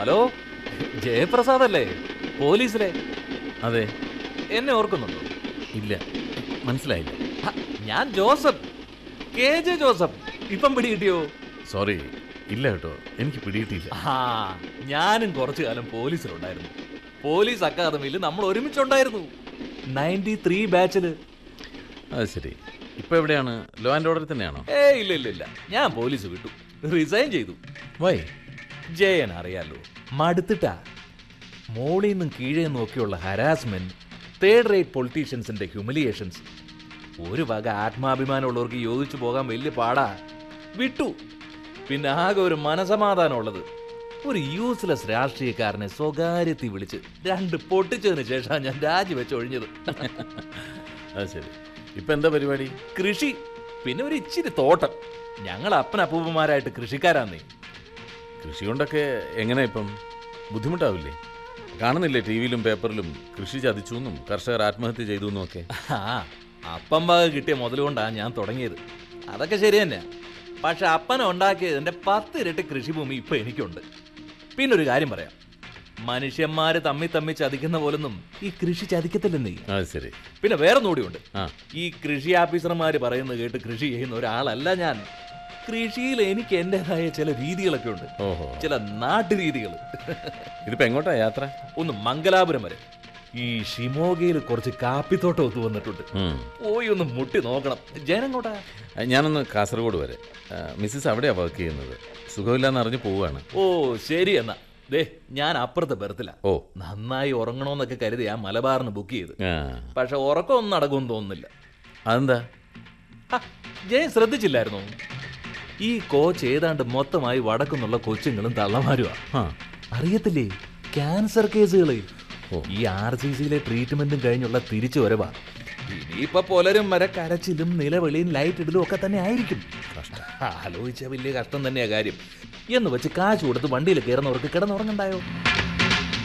Hello Jayaprasad അല്ലേ പോലീസിലെ അതെ എന്നെ ഓർക്കുന്നുണ്ടോ ഇല്ല മനസ്സിലായില്ല ഹ, ഞാൻ ജോസഫ് കെ ജെ ജോസഫ് ഇപ്പം പിടികിട്ടിയോ സോറി ഇല്ല കേട്ടോ എനിക്ക് പിടിയിട്ടില്ല ആ ഞാനും കുറച്ചു കാലം പോലീസിലുണ്ടായിരുന്നു പോലീസ് അക്കാദമിയിൽ നമ്മൾ ഒരുമിച്ചുണ്ടായിരുന്നു നയൻറ്റി ത്രീ ബാച്ചില് അത് ശരി ഇപ്പൊ എവിടെയാണ് ലോ ആൻഡ് ഓർഡർ തന്നെയാണോ ഏ ഇല്ല ഇല്ല ഇല്ല ഞാൻ പോലീസ് വിട്ടു റിസൈൻ ചെയ്തു വൈ ജയൻ അറിയാലോ മടുത്തിട്ടാ മോളിൽ നിന്നും കീഴേ നോക്കിയുള്ള ഹരാസ്മെന്റ് തേർഡ് റേറ്റ് പൊളിറ്റീഷ്യൻസിന്റെ ഹ്യൂമിലിയേഷൻസ് ഒരു വക ആത്മാഭിമാനമുള്ളവർക്ക് യോജിച്ചു പോകാൻ വലിയ പാടാ വിട്ടു പിന്നെ ആകെ ഒരു മനസമാധാനമുള്ളത് ഒരു യൂസ്ലെസ് രാഷ്ട്രീയക്കാരനെ സ്വകാര്യത്തിൽ വിളിച്ച് രണ്ട് പൊട്ടിച്ചതിന് ശേഷം ഞാൻ രാജിവെച്ച് ഒഴിഞ്ഞത് അത് ശരി ഇപ്പൊ എന്താ പരിപാടി കൃഷി പിന്നെ ഒരു ഇച്ചിരി തോട്ടം ഞങ്ങൾ അപ്പനപ്പൂപ്പന്മാരായിട്ട് കൃഷിക്കാരാന്നേ കൃഷി കൊണ്ടൊക്കെ എങ്ങനെ ഇപ്പം ബുദ്ധിമുട്ടാവില്ലേ കാണുന്നില്ലേ ടി വിയിലും പേപ്പറിലും കൃഷി ചതിച്ചു എന്നും കർഷകർ ആത്മഹത്യ ചെയ്തു എന്നും ഒക്കെ ആ അപ്പം വക കിട്ടിയ മുതൽ കൊണ്ടാണ് ഞാൻ തുടങ്ങിയത് അതൊക്കെ ശരി തന്നെ പക്ഷെ അപ്പന ഉണ്ടാക്കിയതിന്റെ പത്ത് ഇരട്ടി കൃഷിഭൂമി ഇപ്പൊ എനിക്കുണ്ട് പിന്നെ ഒരു കാര്യം പറയാം മനുഷ്യന്മാര് തമ്മി തമ്മി ചതിക്കുന്ന പോലൊന്നും ഈ കൃഷി ചതിക്കത്തില്ലെന്നേ അത് ശരി പിന്നെ വേറെ കൂടിയുണ്ട് ആ ഈ കൃഷി ഓഫീസർമാര് പറയുന്നത് കേട്ട് കൃഷി ചെയ്യുന്ന ഒരാളല്ല ഞാൻ കൃഷിയിൽ എനിക്ക് എന്റേതായ ചില രീതികളൊക്കെ ഉണ്ട് ഓഹോ ചില നാട്ടുരീതികൾ ഇതിപ്പോ എങ്ങോട്ടാ യാത്ര ഒന്ന് മംഗലാപുരം വരെ ഈ ഷിമോഗയിൽ കുറച്ച് കാപ്പിത്തോട്ടം ഒത്തു വന്നിട്ടുണ്ട് ഉം. പോയി ഒന്ന് മുട്ടി നോക്കണം ജനങ്ങോട്ടാ ആ, ഞാനൊന്ന് കാസർഗോഡ് വരെ ആ, മിസ്സിസ് അവിടെയാ വർക്ക് ചെയ്യുന്നത് സുഖമില്ലാന്ന് അറിഞ്ഞ് പോവുകയാണ് ഓ ശരി എന്നാ ദേ ഞാൻ അപ്പുറത്തെ ബെർത്തില ഓ നന്നായി ഉറങ്ങണോന്നൊക്കെ കരുതി ആ മലബാറിന് ബുക്ക് ചെയ്ത് ആ പക്ഷെ ഉറക്കമൊന്നും നടക്കുമെന്ന് തോന്നുന്നില്ല അതെന്താ ഹ, ജയൻ ശ്രദ്ധിച്ചില്ലായിരുന്നോ ഈ കോച്ച് ഏതാണ്ട് മൊത്തമായി വടക്കുന്നുള്ള കൊച്ചുങ്ങളും തള്ളമാരുമാ ആ അറിയത്തില്ലേ ക്യാൻസർ കേസുകള് ഓ. ഈ ആർ സി സിയിലെ ട്രീറ്റ്മെന്റും കഴിഞ്ഞുള്ള തിരിച്ചു വരവാ ഇനിയിപ്പൊ പുലരും വരെ കരച്ചിലും നിലവിളിയും ലൈറ്റ് ഇടലും ഒക്കെ തന്നെ ആയിരിക്കും ആലോചിച്ച വലിയ കഷ്ടം തന്നെയാ കാര്യം എന്ന് വെച്ച് കാശ് കൊടുത്ത് വണ്ടിയിൽ കയറുന്നവർക്ക് കിടന്നുറങ്ങണ്ടായോ